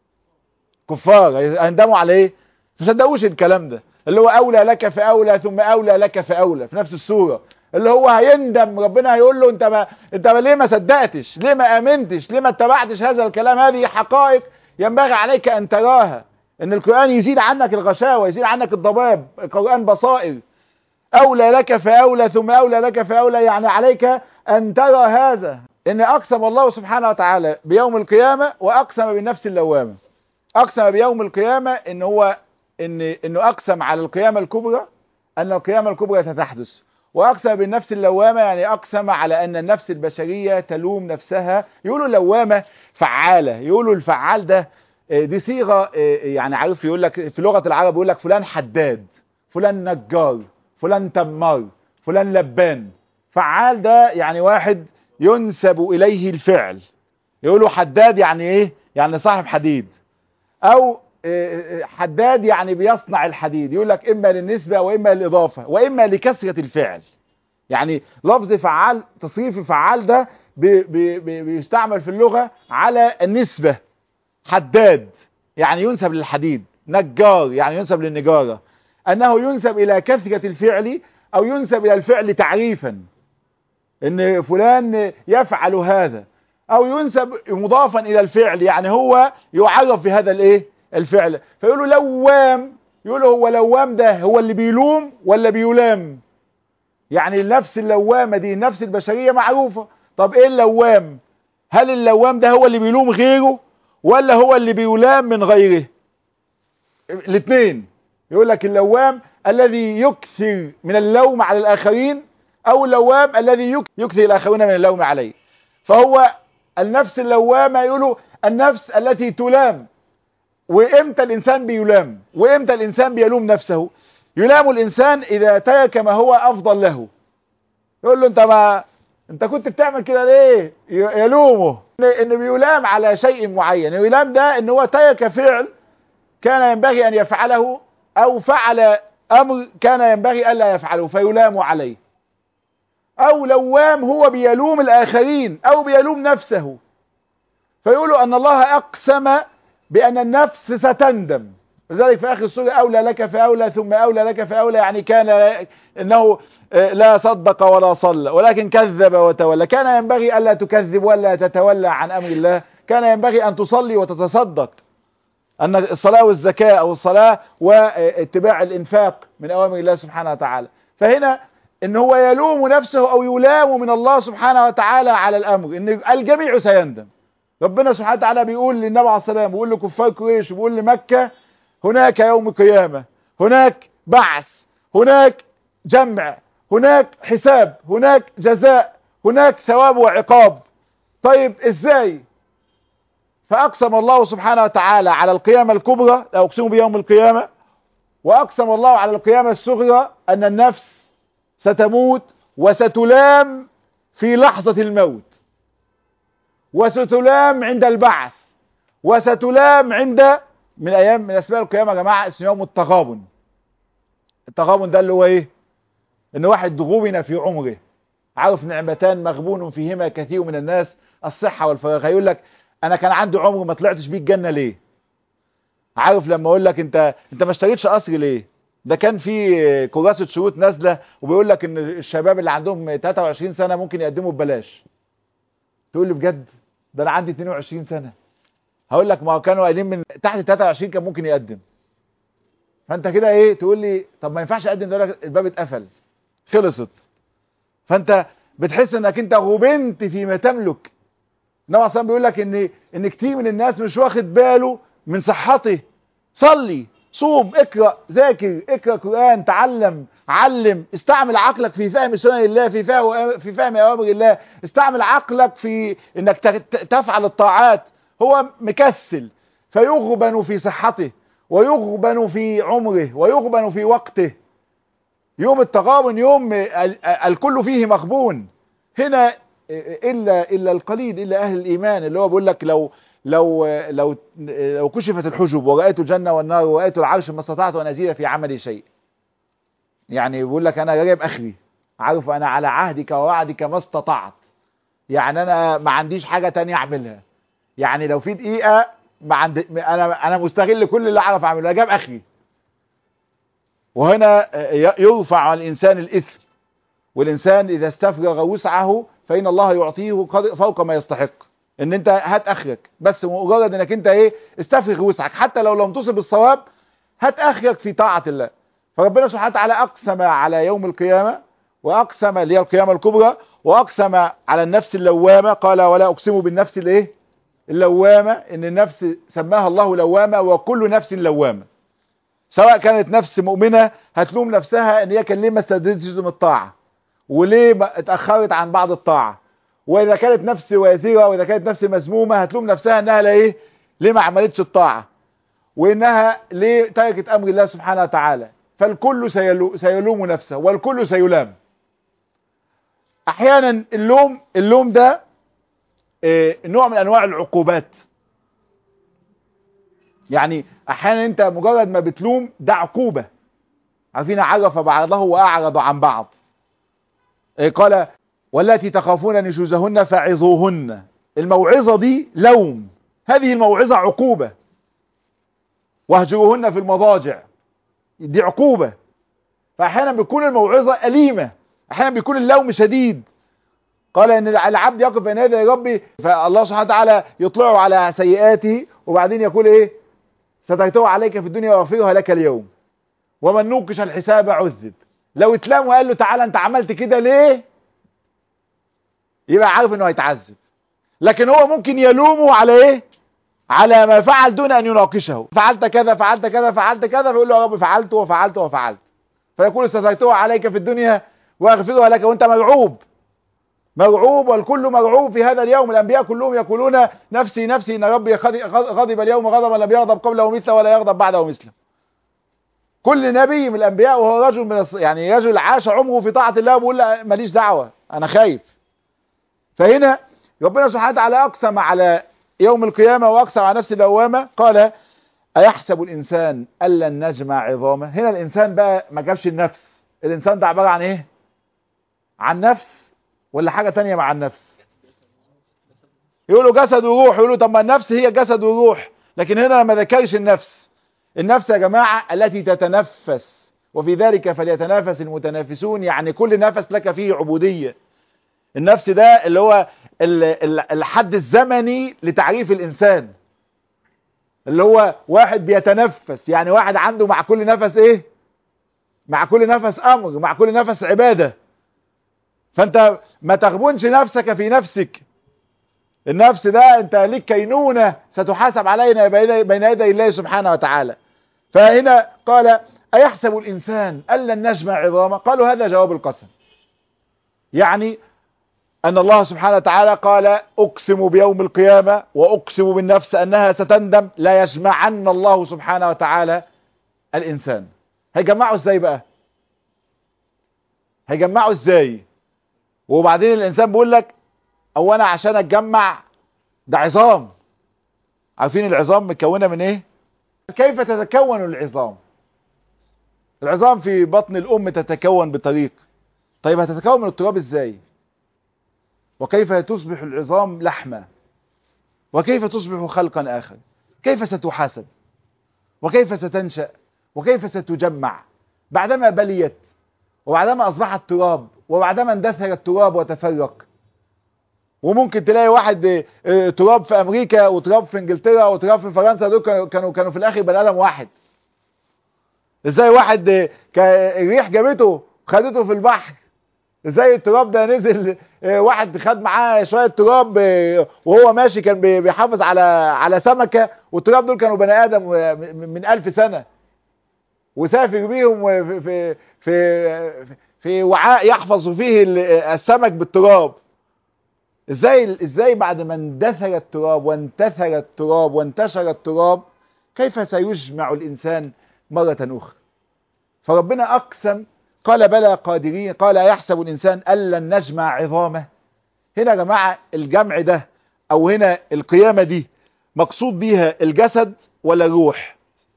كفار هيندموا على ايه ما تصدقوش الكلام ده اللي هو اولى لك فاولى ثم اولى لك فاولى في نفس السوره اللي هو هيندم ربنا هيقول له انت ما انت ما ليه ما صدقتش ليه ما امنتش ليه ما اتبعتش هذا الكلام هذه حقائق ينبغي عليك ان تراها ان القران يزيد عنك الغشاوه يزيد عنك الضباب القران بصائر اولى لك فاولى ثم اولى لك فاولى يعني عليك ان ترى هذا ان اقسم الله سبحانه وتعالى بيوم القيامه واقسم بالنفس اللوامه اقسم بيوم القيامه ان هو ان انه اقسم على القيامه الكبرى ان القيامه الكبرى ستحدث واقسم بالنفس اللوامه يعني اقسم على ان النفس البشريه تلوم نفسها يقولوا لوامه فعاله يقولوا الفعال ده دي صيغه يعني عارف يقول لك في لغه العرب يقول لك فلان حداد فلان نجار فلان تمار فلان لبان فعال ده يعني واحد ينسب اليه الفعل يقولوا حداد يعني ايه يعني صاحب حديد او حداد يعني بيصنع الحديد يقول لك اما للنسبة واما للاضافة واما لكثرة الفعل يعني لفظ فعال تصريف فعال ده بي بي بي بيستعمل في اللغة على النسبة حداد يعني ينسب للحديد نجار يعني ينسب للنجارة انه ينسب الى كثرة الفعل او ينسب الى الفعل تعريفا ان فلان يفعل هذا او ينسب مضافا الى الفعل يعني هو يعرف بهذا الايه الفعل فيقولوا لوام يقولوا هو لوام ده هو اللي بيلوم ولا بيلام يعني النفس اللوامة دي النفس البشرية معروفة طب ايه اللوام هل اللوام ده هو اللي بيلوم غيره ولا هو اللي بيلام من غيره الاثنين يقول لك اللوام الذي يكثر من اللوم على الاخرين او اللوام الذي يكثر الاخرين من اللوم عليه فهو النفس اللوامة يقولوا النفس التي تلام وامتى الانسان بيلام وامتى الانسان بيلوم نفسه يلام الانسان اذا ترك ما هو افضل له يقول له انت ما انت كنت بتعمل كده ليه يلومه انه بيلام على شيء معين يلام ده ان هو ترك فعل كان ينبغي ان يفعله او فعل امر كان ينبغي الا يفعله فيلام عليه او لوام هو بيلوم الاخرين او بيلوم نفسه فيقولوا ان الله اقسم بأن النفس ستندم لذلك في آخر السورة أولى لك فأولى ثم أولى لك فأولى يعني كان إنه لا صدق ولا صلى ولكن كذب وتولى كان ينبغي ألا تكذب ولا تتولى عن أمر الله كان ينبغي أن تصلي وتتصدق أن الصلاة والزكاة أو الصلاة واتباع الإنفاق من أوامر الله سبحانه وتعالى فهنا إن هو يلوم نفسه أو يلام من الله سبحانه وتعالى على الأمر إن الجميع سيندم ربنا سبحانه وتعالى بيقول للنبي عليه السلام بيقول لكفار قريش وبيقول لمكة هناك يوم قيامة هناك بعث هناك جمع هناك حساب هناك جزاء هناك ثواب وعقاب طيب ازاي فاقسم الله سبحانه وتعالى على القيامة الكبرى لا اقسم بيوم القيامة واقسم الله على القيامة الصغرى ان النفس ستموت وستلام في لحظة الموت وستلام عند البعث وستلام عند من ايام من اسماء القيامه يا جماعه اسمه يوم التغابن التغابن ده اللي هو ايه ان واحد غبن في عمره عارف نعمتان مغبون فيهما كثير من الناس الصحة والفراغ هيقول لك انا كان عندي عمر ما طلعتش بيه الجنة ليه عارف لما اقول لك انت انت ما اشتريتش قصر ليه ده كان في كراسة شروط نازلة وبيقول لك ان الشباب اللي عندهم 23 سنة ممكن يقدموا ببلاش تقول لي بجد ده انا عندي 22 سنة هقول لك ما كانوا قايلين من تحت 23 كان ممكن يقدم فانت كده ايه تقول لي طب ما ينفعش اقدم ده الباب اتقفل خلصت فانت بتحس انك انت غبنت فيما تملك النبي اصلا بيقول لك ان ان كتير من الناس مش واخد باله من صحته صلي صوم اقرا ذاكر اقرا قران تعلم علم استعمل عقلك في فهم سنن الله في فهم في فهم اوامر الله استعمل عقلك في انك تفعل الطاعات هو مكسل فيغبن في صحته ويغبن في عمره ويغبن في وقته يوم التغابن يوم الكل فيه مغبون هنا الا الا القليل الا اهل الايمان اللي هو بيقول لك لو لو لو لو كشفت الحجب ورأيت الجنة والنار ورأيت العرش ما استطعت أن أزيد في عملي شيء يعني بيقول لك أنا جايب آخري عارف أنا على عهدك ووعدك ما استطعت يعني أنا ما عنديش حاجة تانية أعملها يعني لو في دقيقة ما عند أنا أنا مستغل كل اللي أعرف أعمله أنا جايب آخري وهنا يرفع على الإنسان الإثم والإنسان إذا استفرغ وسعه فإن الله يعطيه فوق ما يستحق ان انت هات اخرك بس مجرد انك انت ايه استفرغ وسعك حتى لو لم تصب الصواب هات اخرك في طاعة الله فربنا سبحانه وتعالى اقسم على يوم القيامة واقسم اللي هي القيامة الكبرى واقسم على النفس اللوامة قال ولا اقسم بالنفس الايه اللوامة ان النفس سماها الله لوامة وكل نفس لوامة سواء كانت نفس مؤمنة هتلوم نفسها ان هي كان ليه ما استدرتش من الطاعة وليه اتأخرت عن بعض الطاعة واذا كانت نفس وازرة واذا كانت نفس مذمومة هتلوم نفسها انها لا ايه ليه ما عملتش الطاعة وانها ليه تركت امر الله سبحانه وتعالى فالكل سيلو سيلوم نفسه والكل سيلام احيانا اللوم اللوم ده اه نوع من انواع العقوبات يعني احيانا انت مجرد ما بتلوم ده عقوبة عارفين عرف بعضه واعرض عن بعض اه قال والتي تخافون نشوزهن فعظوهن الموعظة دي لوم هذه الموعظة عقوبة واهجروهن في المضاجع دي عقوبة فأحيانا بيكون الموعظة أليمة أحيانا بيكون اللوم شديد قال إن العبد يقف بين يدي ربي فالله سبحانه وتعالى يطلعه على سيئاته وبعدين يقول إيه سترته عليك في الدنيا وأغفرها لك اليوم ومن نوقش الحساب عذب لو اتلام وقال له تعالى انت عملت كده ليه يبقى عارف انه هيتعذب لكن هو ممكن يلومه على ايه على ما فعل دون ان يناقشه فعلت كذا فعلت كذا فعلت كذا فيقول له يا رب فعلت وفعلت وفعلت فيقول سترته عليك في الدنيا واغفرها لك وانت مرعوب مرعوب والكل مرعوب في هذا اليوم الانبياء كلهم يقولون نفسي نفسي ان ربي غضب اليوم غضبا لم يغضب قبله مثله ولا يغضب بعده مثله كل نبي من الانبياء وهو رجل من الص... يعني رجل عاش عمره في طاعه الله بيقول لا ماليش دعوه انا خايف فهنا ربنا سبحانه وتعالى اقسم على يوم القيامه واقسم على نفس اللوامه قال ايحسب الانسان ان لن نجمع عظامه هنا الانسان بقى ما جابش النفس الانسان ده عباره عن ايه عن نفس ولا حاجه تانية مع النفس يقولوا جسد وروح يقولوا طب ما النفس هي جسد وروح لكن هنا ما ذكرش النفس النفس يا جماعة التي تتنفس وفي ذلك فليتنافس المتنافسون يعني كل نفس لك فيه عبودية النفس ده اللي هو الحد الزمني لتعريف الإنسان اللي هو واحد بيتنفس يعني واحد عنده مع كل نفس ايه مع كل نفس امر مع كل نفس عبادة فانت ما تغبنش نفسك في نفسك النفس ده انت ليك كينونة ستحاسب علينا بين يدي الله سبحانه وتعالى فهنا قال أيحسب الإنسان أن لن نجمع عظامه قالوا هذا جواب القسم يعني أن الله سبحانه وتعالى قال أقسم بيوم القيامة وأقسم بالنفس أنها ستندم لا يجمعن الله سبحانه وتعالى الإنسان هيجمعوا ازاي بقى هيجمعوا ازاي وبعدين الإنسان بيقول لك او انا عشان اتجمع ده عظام عارفين العظام متكونه من ايه كيف تتكون العظام العظام في بطن الام تتكون بطريق طيب هتتكون من التراب ازاي وكيف تصبح العظام لحما وكيف تصبح خلقا آخر كيف ستحاسب وكيف ستنشأ وكيف ستجمع بعدما بليت وبعدما أصبحت تراب وبعدما اندثر التراب وتفرق وممكن تلاقي واحد تراب في أمريكا وتراب في إنجلترا وتراب في فرنسا دول كانوا كانوا في الآخر بني آدم واحد ازاي واحد الريح جابته خدته في البحر ازاي التراب ده نزل واحد خد معاه شويه تراب وهو ماشي كان بيحافظ على على سمكه والتراب دول كانوا بني ادم من ألف سنه وسافر بيهم في في في وعاء يحفظ فيه السمك بالتراب ازاي ازاي بعد ما اندثر التراب وانتثر التراب وانتشر التراب كيف سيجمع الانسان مرة أخرى فربنا أقسم قال بلى قادرين قال يحسب الإنسان ألا نجمع عظامه هنا يا جماعة الجمع ده أو هنا القيامة دي مقصود بيها الجسد ولا الروح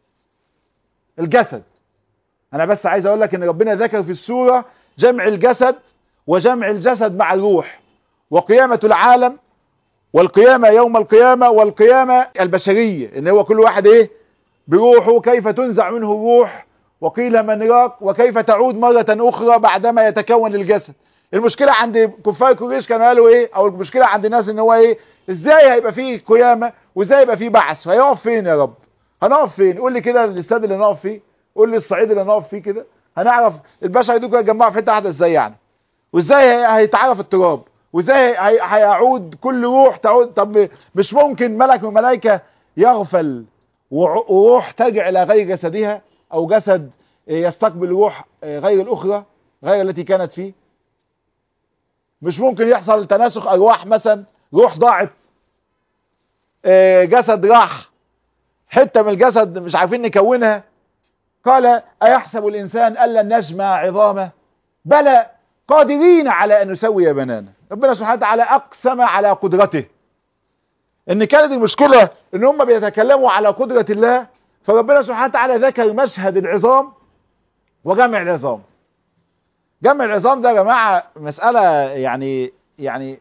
الجسد أنا بس عايز أقول لك إن ربنا ذكر في السورة جمع الجسد وجمع الجسد مع الروح وقيامة العالم والقيامة يوم القيامة والقيامة البشرية إن هو كل واحد إيه بروحه كيف تنزع منه الروح وقيل من راق وكيف تعود مرة أخرى بعدما يتكون الجسد المشكلة عند كفار قريش كانوا قالوا ايه او المشكلة عند الناس ان هو ايه ازاي هيبقى فيه قيامة وازاي هيبقى فيه بعث هيقف فين يا رب هنقف فين قول لي كده الاستاد اللي نقف فيه قول لي الصعيد اللي نقف فيه كده هنعرف البشر دول يتجمعوا في حته واحده ازاي يعني وازاي هيتعرف التراب وازاي هيعود كل روح تعود طب مش ممكن ملك من الملائكه يغفل وروح ترجع الى غير جسدها او جسد يستقبل روح غير الاخرى غير التي كانت فيه مش ممكن يحصل تناسخ ارواح مثلا روح ضاعت جسد راح حته من الجسد مش عارفين نكونها قال ايحسب الانسان الا نجمع عظامه بلى قادرين على ان نسوي بنانه ربنا سبحانه وتعالى اقسم على قدرته ان كانت المشكله ان هم بيتكلموا على قدره الله فربنا سبحانه وتعالى ذكر مشهد العظام وجمع العظام جمع العظام ده يا جماعه مساله يعني يعني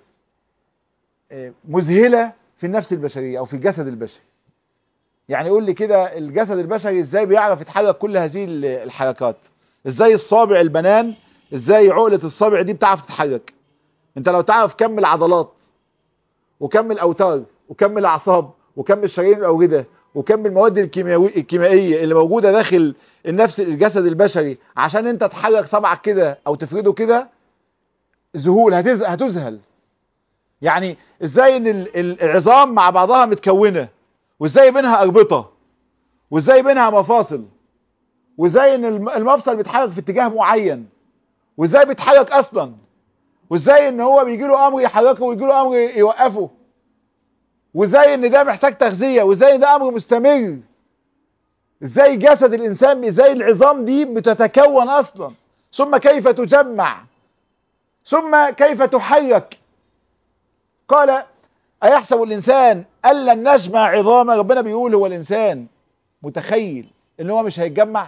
مذهله في النفس البشريه او في الجسد البشري يعني قول لي كده الجسد البشري ازاي بيعرف يتحرك كل هذه الحركات ازاي الصابع البنان ازاي عقله الصابع دي بتعرف تتحرك انت لو تعرف كم العضلات وكم الاوتار وكم الاعصاب وكم الشرايين الاورده وكم المواد الكيميائيه الكيميائيه اللي موجوده داخل النفس الجسد البشري عشان انت تحرك صبعك كده او تفرده كده ذهول هتذهل يعني ازاي ان العظام مع بعضها متكونه وازاي بينها اربطه وازاي بينها مفاصل وازاي ان المفصل بيتحرك في اتجاه معين وازاي بيتحرك اصلا وازاي ان هو بيجي له امر يحركه ويجي له امر يوقفه وازاي ان ده محتاج تغذيه وازاي ده امر مستمر ازاي جسد الانسان ازاي العظام دي بتتكون اصلا ثم كيف تجمع ثم كيف تحرك قال أيحسب الإنسان ألا نجمع عظامه ربنا بيقول هو الإنسان متخيل إن هو مش هيتجمع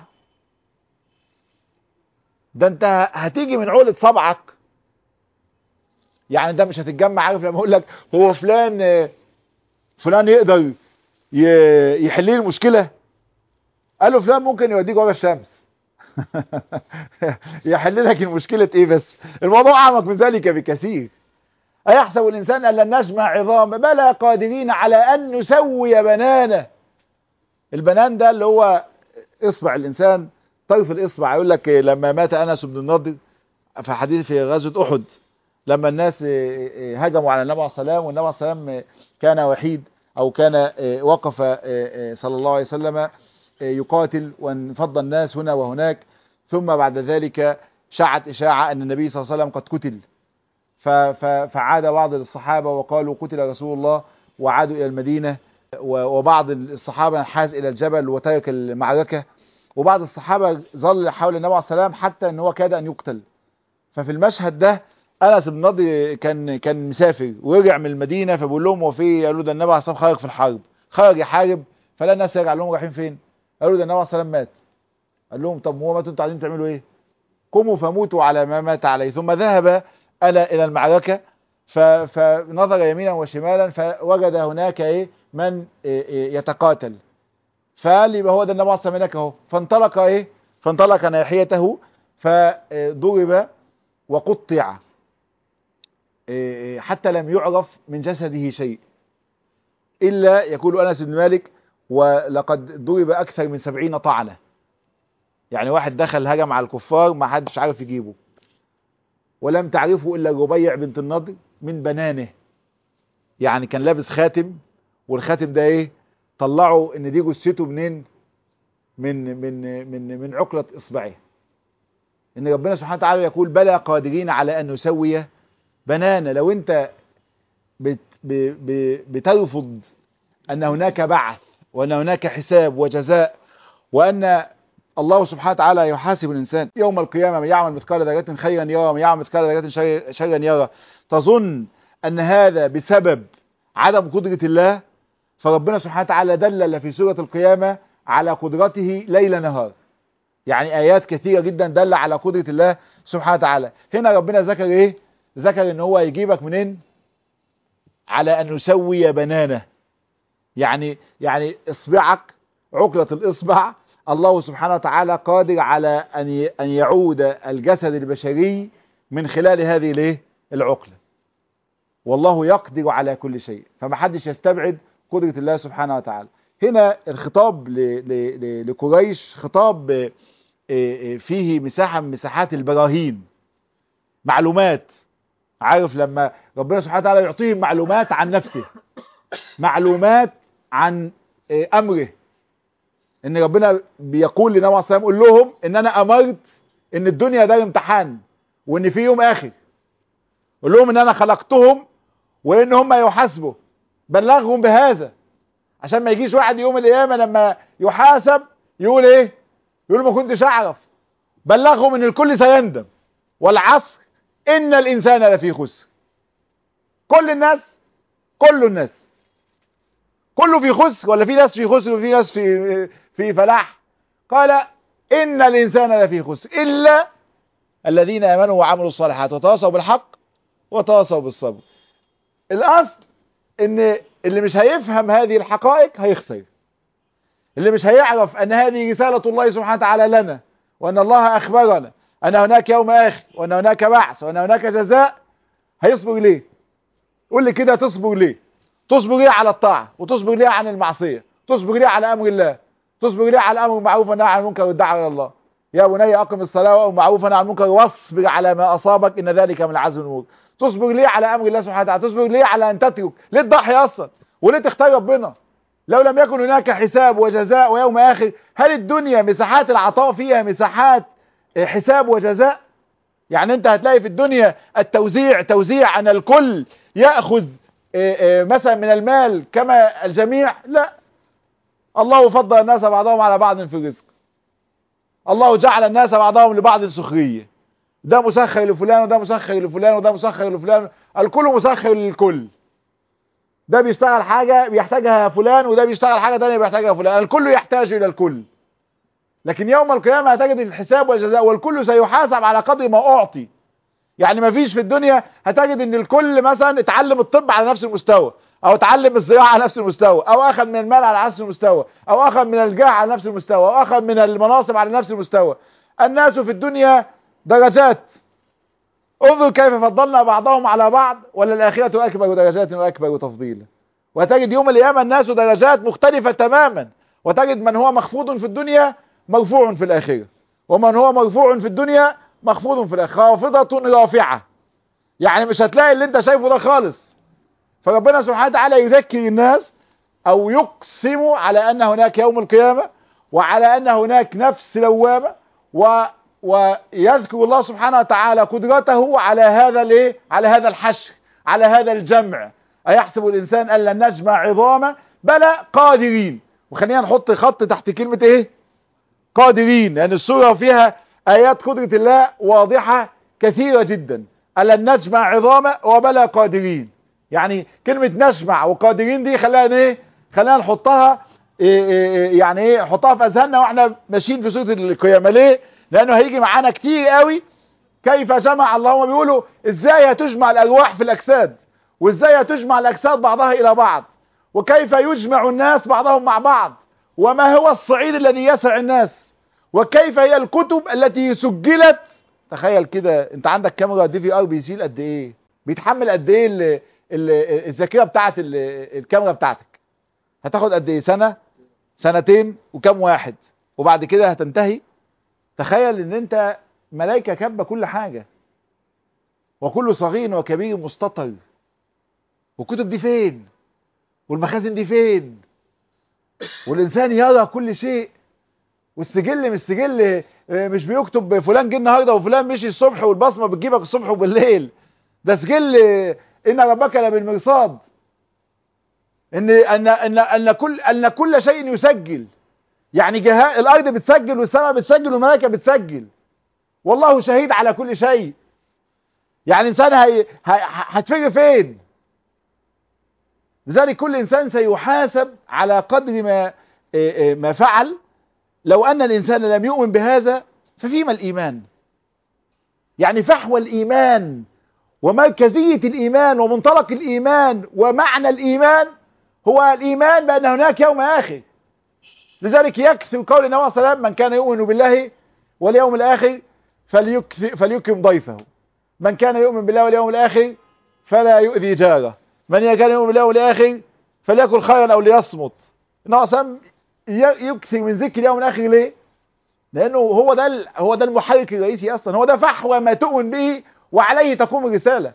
ده أنت هتيجي من عقلة صبعك يعني ده مش هتتجمع عارف لما أقول لك هو فلان فلان يقدر يحل لي المشكلة قال له فلان ممكن يوديك ورا الشمس يحل لك المشكلة ايه بس الموضوع اعمق من ذلك بكثير أيحسب الإنسان أن لن نجمع عظام بلى قادرين على أن نسوي بنانه البنان ده اللي هو إصبع الإنسان طرف الإصبع يقول لك لما مات أنس بن النضر في حديث في غزوة أحد لما الناس هجموا على النبي عليه السلام والنبي عليه السلام كان وحيد أو كان وقف صلى الله عليه وسلم يقاتل وانفض الناس هنا وهناك ثم بعد ذلك شاعت إشاعة أن النبي صلى الله عليه وسلم قد قتل فعاد بعض الصحابة وقالوا قتل رسول الله وعادوا إلى المدينة وبعض الصحابة انحاز إلى الجبل وترك المعركة وبعض الصحابة ظل حول النبي عليه السلام حتى أن هو كاد أن يقتل ففي المشهد ده أنس بن نضر كان كان مسافر ورجع من المدينة فبيقول لهم هو في قالوا ده النبي عليه السلام خرج في الحرب خرج يحارب فلا الناس يرجع لهم رايحين فين قالوا ده النبي عليه السلام مات قال لهم طب هو ماتوا انتوا قاعدين تعملوا ايه قوموا فموتوا على ما مات عليه ثم ذهب ألا إلى المعركة ف- فنظر يمينا وشمالا فوجد هناك ايه من إيه إيه يتقاتل فقال يبقى هو ده النبي عليه الصلاه والسلام هناك اهو فانطلق ايه فانطلق ناحيته فضرب وقطع إيه حتى لم يعرف من جسده شيء إلا يقول أنس بن مالك ولقد ضرب أكثر من سبعين طعنة يعني واحد دخل هجم على الكفار ما حدش عارف يجيبه ولم تعرفه إلا ربيع بنت النضر من بنانه يعني كان لابس خاتم والخاتم ده ايه طلعوا ان دي جثته منين من من من من عقلة اصبعه ان ربنا سبحانه وتعالى يقول بلى قادرين على ان نسوي بنانا لو انت بت ب ب بترفض ان هناك بعث وان هناك حساب وجزاء وان الله سبحانه وتعالى يحاسب الانسان يوم القيامه من يعمل مثقال ذره خيرا يرى ومن يعمل مثقال ذره شر- شرا يرى تظن ان هذا بسبب عدم قدره الله فربنا سبحانه وتعالى دلل في سوره القيامه على قدرته ليل نهار يعني ايات كثيره جدا دل على قدره الله سبحانه وتعالى هنا ربنا ذكر ايه ذكر ان هو يجيبك منين على ان نسوي بنانه يعني يعني اصبعك عقلة الاصبع الله سبحانه وتعالى قادر على ان ي- ان يعود الجسد البشري من خلال هذه الايه العقلة والله يقدر على كل شيء فما حدش يستبعد قدرة الله سبحانه وتعالى هنا الخطاب ل- ل- ل- لقريش خطاب آه، آه، فيه مساحة من مساحات البراهين معلومات عارف لما ربنا سبحانه وتعالى يعطيهم معلومات عن نفسه معلومات عن آه، امره ان ربنا بيقول للنبي عليه الصلاه والسلام قول لهم ان انا امرت ان الدنيا ده امتحان وان في يوم اخر قول لهم ان انا خلقتهم وان هم يحاسبوا بلغهم بهذا عشان ما يجيش واحد يوم القيامه لما يحاسب يقول ايه يقول ما كنتش اعرف بلغهم ان الكل سيندم والعصر ان الانسان لفي خسر كل الناس كل الناس كله في خسر ولا في ناس في خسر وفي ناس في في فلاح قال ان الانسان لفي خسر الا الذين امنوا وعملوا الصالحات وتواصوا بالحق وتواصوا بالصبر الاصل ان اللي مش هيفهم هذه الحقائق هيخسر اللي مش هيعرف ان هذه رسالة الله سبحانه وتعالى لنا وان الله اخبرنا ان هناك يوم اخر وان هناك بعث وان هناك جزاء هيصبر ليه قول لي كده تصبر ليه تصبر ليه على الطاعة وتصبر ليه عن المعصية تصبر ليه على امر الله تصبر ليه على الامر بالمعروف والنهي عن المنكر والدعوة الى الله يا بني اقم الصلاة وامر بالمعروف والنهي عن المنكر واصبر على ما اصابك ان ذلك من عزم الامور تصبر ليه على امر الله سبحانه وتعالى تصبر ليه على ان تترك ليه تضحي اصلا وليه تختار ربنا لو لم يكن هناك حساب وجزاء ويوم اخر هل الدنيا مساحات العطاء فيها مساحات حساب وجزاء يعني انت هتلاقي في الدنيا التوزيع توزيع ان الكل ياخذ مثلا من المال كما الجميع لا الله فضل الناس بعضهم على بعض في الرزق الله جعل الناس بعضهم لبعض سخريه ده مسخر لفلان وده مسخر لفلان وده مسخر لفلان الكل مسخر للكل ده بيشتغل حاجة بيحتاجها فلان وده بيشتغل حاجة تانية بيحتاجها فلان الكل يحتاج إلى الكل لكن يوم القيامة هتجد الحساب والجزاء والكل سيحاسب على قدر ما أعطي يعني ما فيش في الدنيا هتجد ان الكل مثلا اتعلم الطب على نفس المستوى او اتعلم الزراعة على نفس المستوى او اخذ من المال على نفس المستوى او اخذ من الجاه على نفس المستوى او اخذ من المناصب على نفس المستوى الناس في الدنيا درجات انظر كيف فضلنا بعضهم على بعض ولا الآخرة أكبر درجات وأكبر تفضيلا وتجد يوم القيامة الناس درجات مختلفة تماما وتجد من هو مخفوض في الدنيا مرفوع في الآخرة ومن هو مرفوع في الدنيا مخفوض في الآخرة خافضة رافعة يعني مش هتلاقي اللي انت شايفه ده خالص فربنا سبحانه وتعالى يذكر الناس أو يقسم على أن هناك يوم القيامة وعلى أن هناك نفس لوامة و ويذكر الله سبحانه وتعالى قدرته على هذا الايه على هذا الحشر على هذا الجمع ايحسب الانسان ان لن نجمع عظامه بلى قادرين وخلينا نحط خط تحت كلمه ايه قادرين لان يعني السوره فيها ايات قدره الله واضحه كثيره جدا ألن نجمع عظامه وبلى قادرين يعني كلمه نجمع وقادرين دي خلينا ايه خلينا نحطها إيه إيه يعني ايه نحطها في اذهاننا واحنا ماشيين في سوره القيامه ليه لانه هيجي معانا كتير قوي كيف جمع الله هم بيقولوا ازاي هتجمع الارواح في الاجساد وازاي هتجمع الاجساد بعضها الى بعض وكيف يجمع الناس بعضهم مع بعض وما هو الصعيد الذي يسع الناس وكيف هي الكتب التي سجلت تخيل كده انت عندك كاميرا دي في ار بيشيل قد ايه بيتحمل قد ايه ال- ال- الذاكره بتاعت ال- الكاميرا بتاعتك هتاخد قد ايه سنه سنتين وكم واحد وبعد كده هتنتهي تخيل ان انت ملائكه كاتبه كل حاجه وكل صغير وكبير مستطر والكتب دي فين والمخازن دي فين والانسان يرى كل شيء والسجل مش سجل آه، مش بيكتب فلان جه النهارده وفلان مشي الصبح والبصمه بتجيبك الصبح وبالليل ده سجل آه، ان ربك لبالمرصاد ان ان ان ان كل ان كل شيء يسجل يعني جهاز الارض بتسجل والسماء بتسجل والملائكه بتسجل والله شهيد على كل شيء يعني انسان هي هي- هتفكر فين لذلك كل انسان سيحاسب على قدر ما آه، آه، ما فعل لو ان الانسان لم يؤمن بهذا ففيما الايمان يعني فحوى الايمان ومركزيه الايمان ومنطلق الايمان ومعنى الايمان هو الايمان بان هناك يوم اخر لذلك يكثر قول النبي صلى الله عليه وسلم من كان يؤمن بالله واليوم الاخر فليكثر فليكرم ضيفه من كان يؤمن بالله واليوم الاخر فلا يؤذي جاره من كان يؤمن بالله والاخر فليكن خيرا او ليصمت النبي صلى الله عليه وسلم ي- يكثر من ذكر اليوم الاخر ليه لانه هو ده ال- هو ده المحرك الرئيسي اصلا هو ده فحوى ما تؤمن به وعليه تقوم الرساله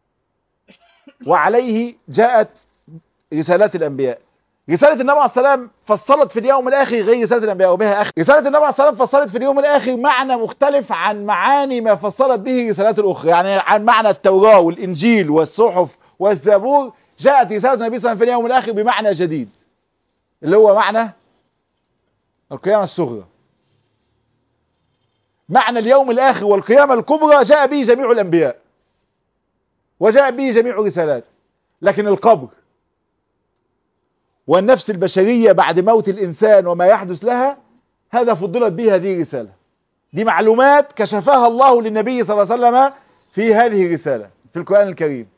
وعليه جاءت رسالات الانبياء رسالة النبي عليه السلام فصلت في اليوم الآخر غير رسالة الأنبياء وبها أخر رسالة النبي عليه السلام فصلت في اليوم الآخر معنى مختلف عن معاني ما فصلت به رسالات الأخرى يعني عن معنى التوراة والإنجيل والصحف والزبور جاءت رسالة النبي صلى الله عليه وسلم في اليوم الآخر بمعنى جديد اللي هو معنى القيامة الصغرى معنى اليوم الآخر والقيامة الكبرى جاء به جميع الأنبياء وجاء به جميع الرسالات لكن القبر والنفس البشرية بعد موت الإنسان وما يحدث لها هذا فضلت به هذه الرسالة دي معلومات كشفها الله للنبي صلى الله عليه وسلم في هذه الرسالة في القرآن الكريم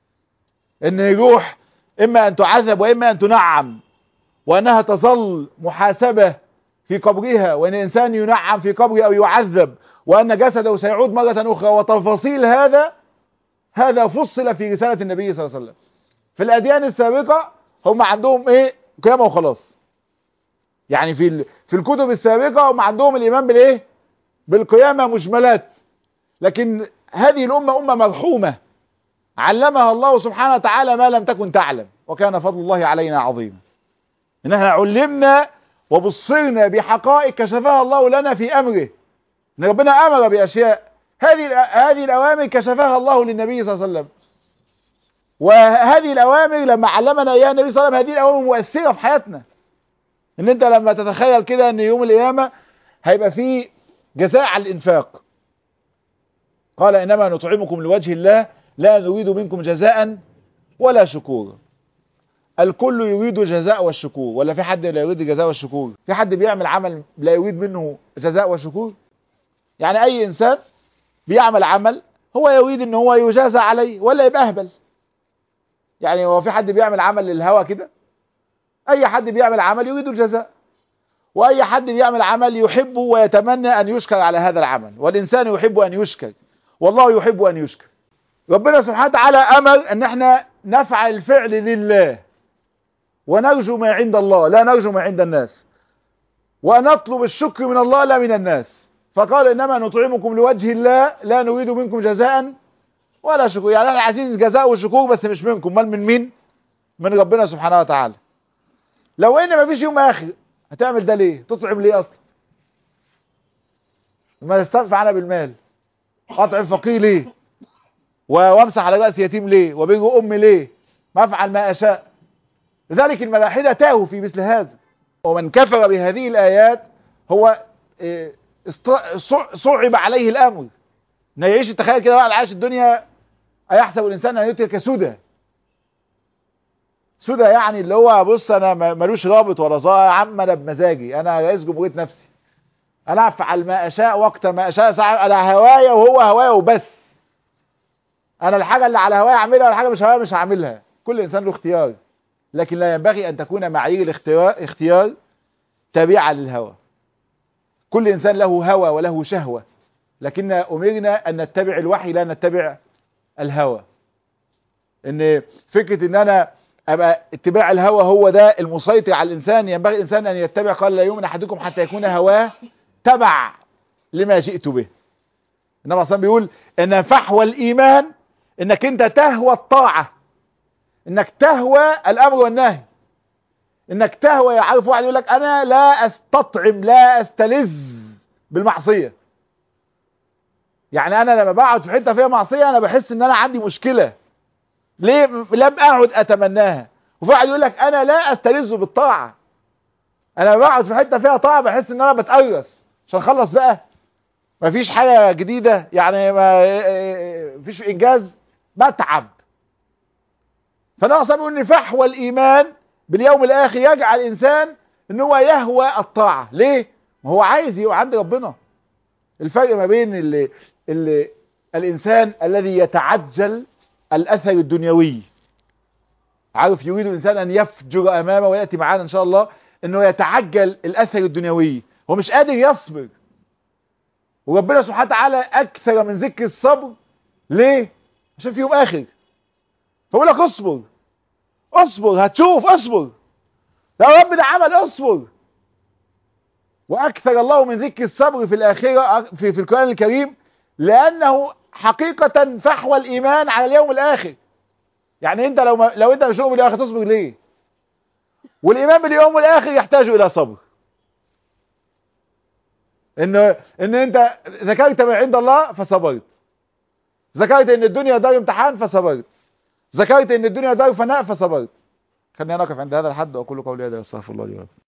ان الروح اما ان تعذب واما ان تنعم وانها تظل محاسبة في قبرها وان الانسان ينعم في قبره او يعذب وان جسده سيعود مرة اخرى وتفاصيل هذا هذا فصل في رسالة النبي صلى الله عليه وسلم في الاديان السابقة هم عندهم ايه قيامة وخلاص يعني في ال... في الكتب السابقة هم عندهم الايمان بالايه بالقيامة مجملات لكن هذه الامة امة مرحومة علمها الله سبحانه وتعالى ما لم تكن تعلم وكان فضل الله علينا عظيما ان احنا علمنا وبصرنا بحقائق كشفها الله لنا في امره ان ربنا امر باشياء هذه هذه الاوامر كشفها الله للنبي صلى الله عليه وسلم وهذه الاوامر لما علمنا اياها النبي صلى الله عليه وسلم هذه الاوامر مؤثره في حياتنا ان انت لما تتخيل كده ان يوم القيامه هيبقى فيه جزاء على الانفاق قال انما نطعمكم لوجه الله لا نريد منكم جزاء ولا شكورا الكل يريد الجزاء والشكور ولا في حد لا يريد الجزاء والشكور في حد بيعمل عمل لا يريد منه جزاء وشكور يعني اي انسان بيعمل عمل هو يريد ان هو يجازى عليه ولا يبقى اهبل يعني هو في حد بيعمل عمل للهوى كده اي حد بيعمل عمل يريد الجزاء واي حد بيعمل عمل يحب ويتمنى ان يشكر على هذا العمل والانسان يحب ان يشكر والله يحب ان يشكر ربنا سبحانه وتعالى امر ان احنا نفعل الفعل لله ونرجو ما عند الله لا نرجو ما عند الناس ونطلب الشكر من الله لا من الناس فقال انما نطعمكم لوجه الله لا نريد منكم جزاء ولا شكور يعني احنا عايزين جزاء وشكور بس مش منكم بل من مين من ربنا سبحانه وتعالى لو ان مفيش يوم اخر هتعمل ده ليه تطعم ليه اصلا ما تستنفع انا بالمال اطعم فقير ليه وامسح على راس يتيم ليه وبر امي ليه ما افعل ما اشاء لذلك الملاحدة تاهوا في مثل هذا ومن كفر بهذه الآيات هو صعب عليه الأمر انه يعيش تخيل كده واحد عايش الدنيا أيحسب الإنسان أن يترك سدى سدى يعني اللي هو بص أنا ملوش رابط ولا ظاهر يا عم أنا بمزاجي أنا رئيس جمهورية نفسي انا افعل ما اشاء وقت ما اشاء ساعة انا هوايا وهو هوايا وبس انا الحاجة اللي على هوايا اعملها والحاجة مش هوايا مش هعملها كل انسان له اختيار لكن لا ينبغي ان تكون معايير الاختيار اختيار تابعة للهوى كل انسان له هوى وله شهوة لكن امرنا ان نتبع الوحي لا نتبع الهوى ان فكرة ان انا ابقى اتباع الهوى هو ده المسيطر على الانسان ينبغي الانسان ان يتبع قال لا يؤمن احدكم حتى يكون هواه تبع لما جئت به النبي صلى بيقول ان فحوى الايمان انك انت تهوى الطاعة انك تهوى الامر والنهي انك تهوى يعرف واحد يقول لك انا لا استطعم لا استلذ بالمعصية يعني انا لما بقعد في حته فيها معصيه انا بحس ان انا عندي مشكله ليه لم اعد اتمناها وفي واحد يقول لك انا لا استلذ بالطاعه انا لما بقعد في حته فيها طاعه بحس ان انا بتقرص عشان اخلص بقى مفيش حاجه جديده يعني ما فيش انجاز بتعب فانا اصلا بيقول ان فحوى الايمان باليوم الاخر يجعل الانسان ان هو يهوى الطاعه ليه ما هو عايز يبقى عند ربنا الفرق ما بين اللي اللي الانسان الذي يتعجل الاثر الدنيوي عارف يريد الانسان ان يفجر امامه وياتي معانا ان شاء الله انه يتعجل الاثر الدنيوي هو مش قادر يصبر وربنا سبحانه وتعالى اكثر من ذكر الصبر ليه عشان في يوم اخر فبقول لك اصبر اصبر هتشوف اصبر يا رب ده عمل اصبر واكثر الله من ذكر الصبر في الاخره في, في القران الكريم لانه حقيقه فحوى الايمان على اليوم الاخر يعني انت لو ما لو انت مش مؤمن بالاخر تصبر ليه والايمان باليوم الاخر يحتاج الى صبر ان ان انت ذكرت من عند الله فصبرت ذكرت ان الدنيا دار امتحان فصبرت ذكرت ان الدنيا دار فناء فصبرت خلينا نقف عند هذا الحد واقول قولي هذا استغفر الله لي ولكم